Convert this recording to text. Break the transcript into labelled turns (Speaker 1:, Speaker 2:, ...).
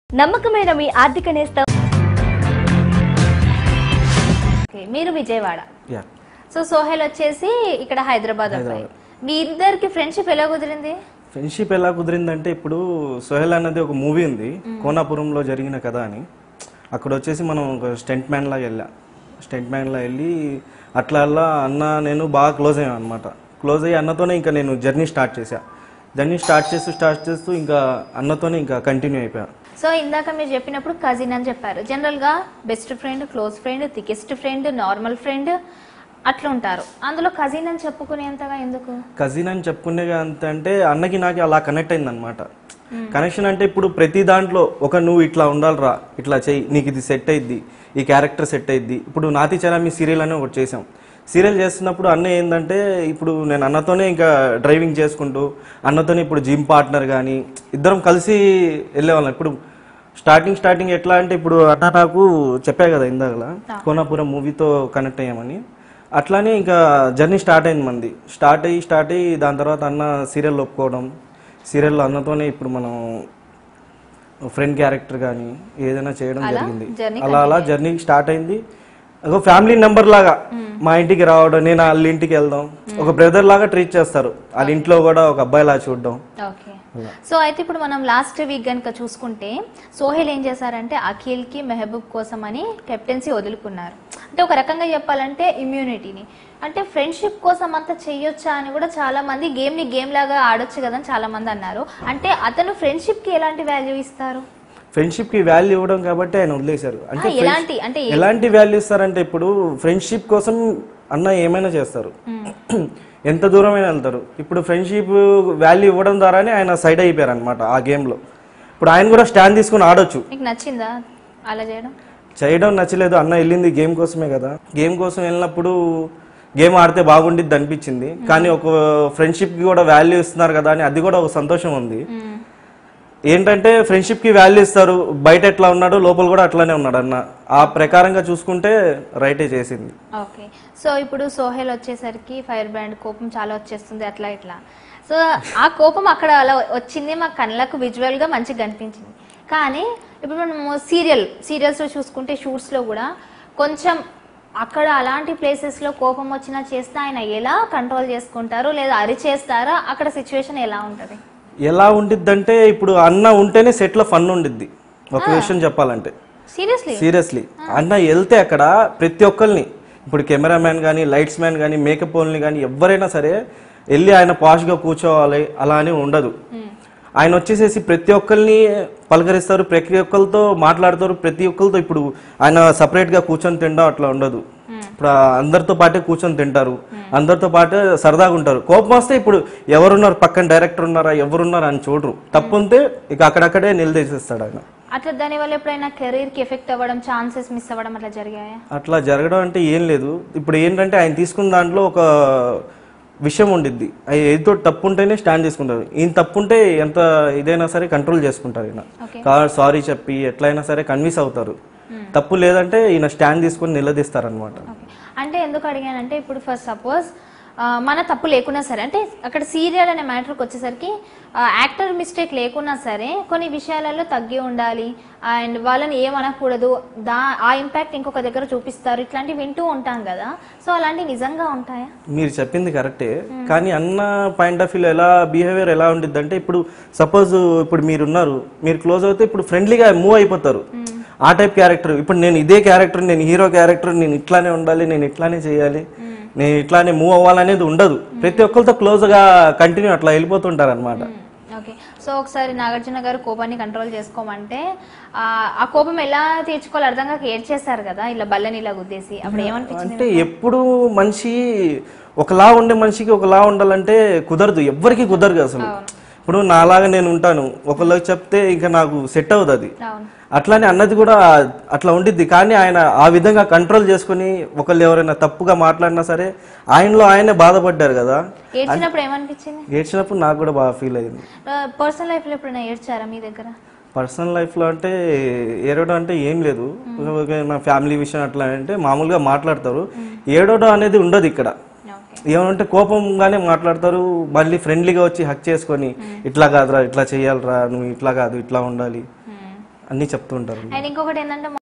Speaker 1: నమ్మకమైన మీ ఆర్థిక నేస్తం ఓకే, మీరు విజయవాడ
Speaker 2: యా
Speaker 1: సో సోహెల్ వచ్చేసి ఇక్కడ హైదరాబాద్ అబ్బాయి మీ ఇద్దరికి ఫ్రెండ్షిప్ ఎలా కుదిరింది
Speaker 2: ఫ్రెండ్షిప్ ఎలా కుదిరిందంటే ఇప్పుడు సోహెల్ అన్నది ఒక మూవీ ఉంది కోనాపురంలో జరిగిన కథ అని అక్కడ వచ్చేసి మనం ఒక స్టెంట్ మ్యాన్ లాగా వెళ్ళా స్టెంట్ మ్యాన్ లా వెళ్ళి అట్లా అలా అన్న నేను బాగా క్లోజ్ అయ్యాను అనమాట క్లోజ్ అయ్యి అన్నతోనే ఇంకా నేను జర్నీ స్టార్ట్ చేశా జర్నీ స్టార్ట్ చేస్తూ స్టార్ట్ చేస్తూ ఇంకా అన్నతోనే ఇంకా కంటిన్యూ అయిపోయా
Speaker 1: సో ఇందాక మీరు చెప్పినప్పుడు కజిన్ అని చెప్పారు జనరల్ గా best friend close friend thickest friend normal friend అట్లా ఉంటారు అందులో కజిన్ అని చెప్పుకునేంతగా ఎందుకు
Speaker 2: కజిన్ అని చెప్పుకునే అంత అంటే అన్నకి నాకు అలా కనెక్ట్ అయింది అనమాట కనెక్షన్ అంటే ఇప్పుడు ప్రతి దాంట్లో ఒక నువ్వు ఇట్లా ఉండాలిరా ఇట్లా చెయ్యి నీకు ఇది సెట్ అయ్యిద్ది ఈ క్యారెక్టర్ సెట్ అయ్యిద్ది ఇప్పుడు నాతి చరామి సీరియల్ అని ఒకటి చేసాం సీరియల్ చేస్తున్నప్పుడు అన్న ఏంటంటే ఇప్పుడు నేను అన్నతోనే ఇంకా డ్రైవింగ్ చేసుకుంటూ అన్నతోనే ఇప్పుడు జిమ్ పార్ట్నర్ కానీ ఇద్దరం కలిసి వెళ్ళేవాళ్ళం ఇప్పుడు స్టార్టింగ్ స్టార్టింగ్ ఎట్లా అంటే ఇప్పుడు అన్న నాకు చెప్పా కదా ఇందాకలా కోనాపురం మూవీతో కనెక్ట్ అయ్యామని అట్లానే ఇంకా జర్నీ స్టార్ట్ అయింది మంది స్టార్ట్ అయ్యి స్టార్ట్ అయ్యి దాని తర్వాత అన్న సీరియల్ ఒప్పుకోవడం సీరియల్లో అన్నతోనే ఇప్పుడు మనం ఫ్రెండ్ క్యారెక్టర్ కానీ ఏదైనా చేయడం జరిగింది
Speaker 1: journey
Speaker 2: అలా అలా జర్నీ స్టార్ట్ అయింది ఒక ఫ్యామిలీ నెంబర్ లాగా మా ఇంటికి రావడం నేను వాళ్ళ ఇంటికి వెళ్దాం ఒక బ్రదర్ లాగా ట్రీట్ చేస్తారు వాళ్ళ ఇంట్లో కూడా ఒక అబ్బాయిలా చూడడం
Speaker 1: ఓకే సో అయితే ఇప్పుడు మనం లాస్ట్ వీక్ గనుక చూసుకుంటే సోహెల్ ఏం చేశారంటే అఖిల్ కి మెహబూబ్ కోసం అని కెప్టెన్సీ వదులుకున్నారు అంటే ఒక రకంగా చెప్పాలంటే ఇమ్యూనిటీని అంటే ఫ్రెండ్షిప్ కోసం అంతా చెయ్యొచ్చా అని కూడా చాలా మంది గేమ్ ని గేమ్ లాగా ఆడొచ్చు కదా అని చాలా మంది అన్నారు అంటే అతను ఫ్రెండ్షిప్ కి ఎలాంటి వాల్యూ ఇస్తారు
Speaker 2: ఫ్రెండ్షిప్ కి వాల్యూ ఇవ్వడం కాబట్టి ఆయన వదిలేశారు అంటే
Speaker 1: ఆ, ఎలాంటి అంటే ఏ-
Speaker 2: ఎలాంటి వాల్యూ ఇస్తారంటే ఇప్పుడు ఫ్రెండ్షిప్ కోసం అన్న ఏమైనా చేస్తారు ఎంత దూరమైనా వెళ్తారు ఇప్పుడు ఫ్రెండ్షిప్ వాల్యూ ఇవ్వడం ద్వారానే ఆయన సైడ్ అయిపోయారు అనమాట ఆ గేమ్లో ఇప్పుడు ఆయన కూడా స్టాండ్ తీసుకుని ఆడొచ్చు
Speaker 1: మీకు నచ్చిందా అలా చేయడం
Speaker 2: చేయడం నచ్చలేదు అన్న వెళ్ళింది గేమ్ కోసమే కదా గేమ్ కోసం వెళ్ళినప్పుడు గేమ్ ఆడితే బాగుండిద్ది అనిపించింది కానీ ఒక ఫ్రెండ్షిప్కి కూడా వాల్యూ ఇస్తున్నారు కదా అని అది కూడా ఒక సంతోషం ఉంది
Speaker 1: మ్మ్.
Speaker 2: ఏంటంటే ఫ్రెండ్షిప్ కి వాల్యూ ఇస్తారు బయట ఎట్లా ఉన్నాడు లోపల కూడా అట్లానే ఉన్నాడు అన్న ఆ ప్రకారంగా చూసుకుంటే రైటే చేసింది
Speaker 1: ఓకే సో ఇప్పుడు సోహెల్ వచ్చేసరికి ఫైర్ బ్రాండ్ కోపం చాలా వచ్చేస్తుంది అట్లా ఇట్లా సో ఆ కోపం అక్కడ అలా వచ్చింది మా కళ్ళకు విజువల్ గా మంచిగా కనిపించింది కానీ ఇప్పుడు మనము సీరియల్ సీరియల్స్ లో చూసుకుంటే షూట్స్ లో కూడా కొంచెం అక్కడ అలాంటి ప్లేసెస్ లో కోపం వచ్చినా చేస్తే ఆయన ఎలా కంట్రోల్ చేసుకుంటారు లేదా అరిచేస్తారా అక్కడ సిచ్యువేషన్ ఎలా ఉంటది
Speaker 2: ఎలా ఉండిద్దంటే ఇప్పుడు అన్న ఉంటేనే సెట్ లో ఫన్ ఉండిద్ది ఒక విషయం చెప్పాలంటే
Speaker 1: సీరియస్లీ
Speaker 2: సీరియస్లీ అన్న వెళ్తే అక్కడ ప్రతి ఒక్కరిని ఇప్పుడు కెమెరామ్యాన్ కానీ లైట్స్ మ్యాన్ కానీ మేకప్ వాళ్ళని కానీ ఎవరైనా సరే వెళ్ళి ఆయన పాష్గా కూర్చోవాలి అలా అని ఉండదు ఆయన వచ్చేసేసి ప్రతి ఒక్కరిని పలకరిస్తారు ప్రతి ఒక్కరితో మాట్లాడతారు ప్రతి ఒక్కరితో ఇప్పుడు ఆయన separate గా కూర్చొని తినడం అట్లా ఉండదు ఇప్పుడు ఆ అందరితో పాటే కూర్చొని తింటారు అందరితో పాటే సరదాగా ఉంటారు కోపం వస్తే ఇప్పుడు ఎవరున్నారు పక్కన డైరెక్టర్ ఉన్నారా ఎవరున్నారా అని చూడరు తప్పు ఉంటే ఇక అక్కడక్కడే నిలదీసేస్తాడు ఆయన
Speaker 1: అట్లా దాని వల్ల ఎప్పుడైనా కెరీర్ కి ఎఫెక్ట్ అవ్వడం ఛాన్సెస్ మిస్ అవ్వడం అట్లా జరిగాయా
Speaker 2: అట్లా జరగడం అంటే ఏం లేదు ఇప్పుడు ఏంటంటే ఆయన తీసుకున్న దాంట్లో ఒక విషయం ఉండిద్ది అది ఏదో తప్పు ఉంటేనే స్టాండ్ చేసుకుంటారు ఈయన తప్పు ఉంటే ఎంత ఇదైనా సరే కంట్రోల్ చేసుకుంటారు ఈయన
Speaker 1: Okay.
Speaker 2: కా సారీ చెప్పి ఎట్లయినా సరే కన్విన్స్ అవుతారు తప్పు లేదంటే ఈయన స్టాండ్ తీసుకొని నిలదీస్తారు అనమాట
Speaker 1: ఓకే. అంటే ఎందుకు అడిగానంటే ఇప్పుడు ఫర్ సపోజ్ మన తప్పు లేకున్నా సరే అంటే అక్కడ సీరియల్ అనే మ్యాటర్కి వచ్చేసరికి యాక్టర్ మిస్టేక్ లేకున్నా సరే కొన్ని విషయాలలో తగ్గి ఉండాలి అండ్ వాళ్ళని ఏమనకూడదు దా ఆ ఇంపాక్ట్ ఇంకొక దగ్గర చూపిస్తారు ఇట్లాంటివి వింటూ ఉంటాం కదా సో అలాంటివి నిజంగా ఉంటాయా
Speaker 2: మీరు చెప్పింది కరెక్టే కానీ అన్న పాయింట్ ఆఫ్ వ్యూ ఎలా బిహేవియర్ ఎలా ఉండిద్ది అంటే ఇప్పుడు సపోజ్ ఇప్పుడు మీరు ఉన్నారు మీరు క్లోజ్ అవుతే ఇప్పుడు ఫ్రెండ్లీగా మూవ్ అయిపోతారు ఆ టైప్ క్యారెక్టర్ ఇప్పుడు నేను ఇదే క్యారెక్టర్ నేను హీరో క్యారెక్టర్ నేను ఇట్లానే ఉండాలి నేను ఇట్లానే చేయాలి నేను ఇట్లానే మూవ్ అవ్వాలనేది ఉండదు ప్రతి ఒక్కరితో క్లోజ్ గా కంటిన్యూ అట్లా వెళ్ళిపోతుంటారు అనమాట
Speaker 1: ఓకే సో ఒకసారి నాగార్జున గారు కోపాన్ని కంట్రోల్ చేసుకోమంటే ఆ, ఆ కోపం ఎలా తీర్చుకోవాలి అర్థం కాక ఏడ్చేశారు కదా ఇలా బల్లని ఇలా గుద్దేసి అప్పుడు ఏమనిపించింది
Speaker 2: అంటే ఎప్పుడు మనిషి ఒకలా ఉండే మనిషికి ఒకలా ఉండాలంటే కుదరదు ఎవ్వరికి కుదరదు అసలు ఇప్పుడు నాలాగా నేను ఉంటాను ఒకళ్ళకి చెప్తే ఇంకా నాకు సెట్ అవుతుంది అది
Speaker 1: అవును
Speaker 2: అట్లానే అన్నది కూడా అట్లా ఉండిద్ది కానీ ఆయన ఆ విధంగా కంట్రోల్ చేసుకుని ఒకళ్ళు ఎవరైనా తప్పుగా మాట్లాడినా సరే ఆయనలో ఆయనే బాధపడ్డారు కదా
Speaker 1: ఏడ్చినప్పుడు ఏమనిపించింది
Speaker 2: ఏడ్చినప్పుడు నాకు కూడా బాగా ఫీల్ అయింది
Speaker 1: పర్సనల్ లైఫ్ లో ఎప్పుడైనా ఏడ్చారా మీ దగ్గర
Speaker 2: పర్సనల్ లైఫ్లో అంటే ఏడవడం అంటే ఏం లేదు ఒక నా ఫ్యామిలీ విషయం అట్లా అంటే మామూలుగా మాట్లాడతారు ఏడవడం అనేది ఉండదు ఇక్కడ
Speaker 1: ఓకే
Speaker 2: ఏమంటే కోపంగానే మాట్లాడతారు మళ్ళీ ఫ్రెండ్లీగా వచ్చి హక్ చేసుకొని ఇట్లా కాదురా ఇట్లా చేయాలిరా నువ్వు ఇట్లా కాదు ఇట్లా ఉండాలి అన్నీ చెప్తూ ఉంటారు
Speaker 1: అండ్ ఇంకొకటి ఏంటంటే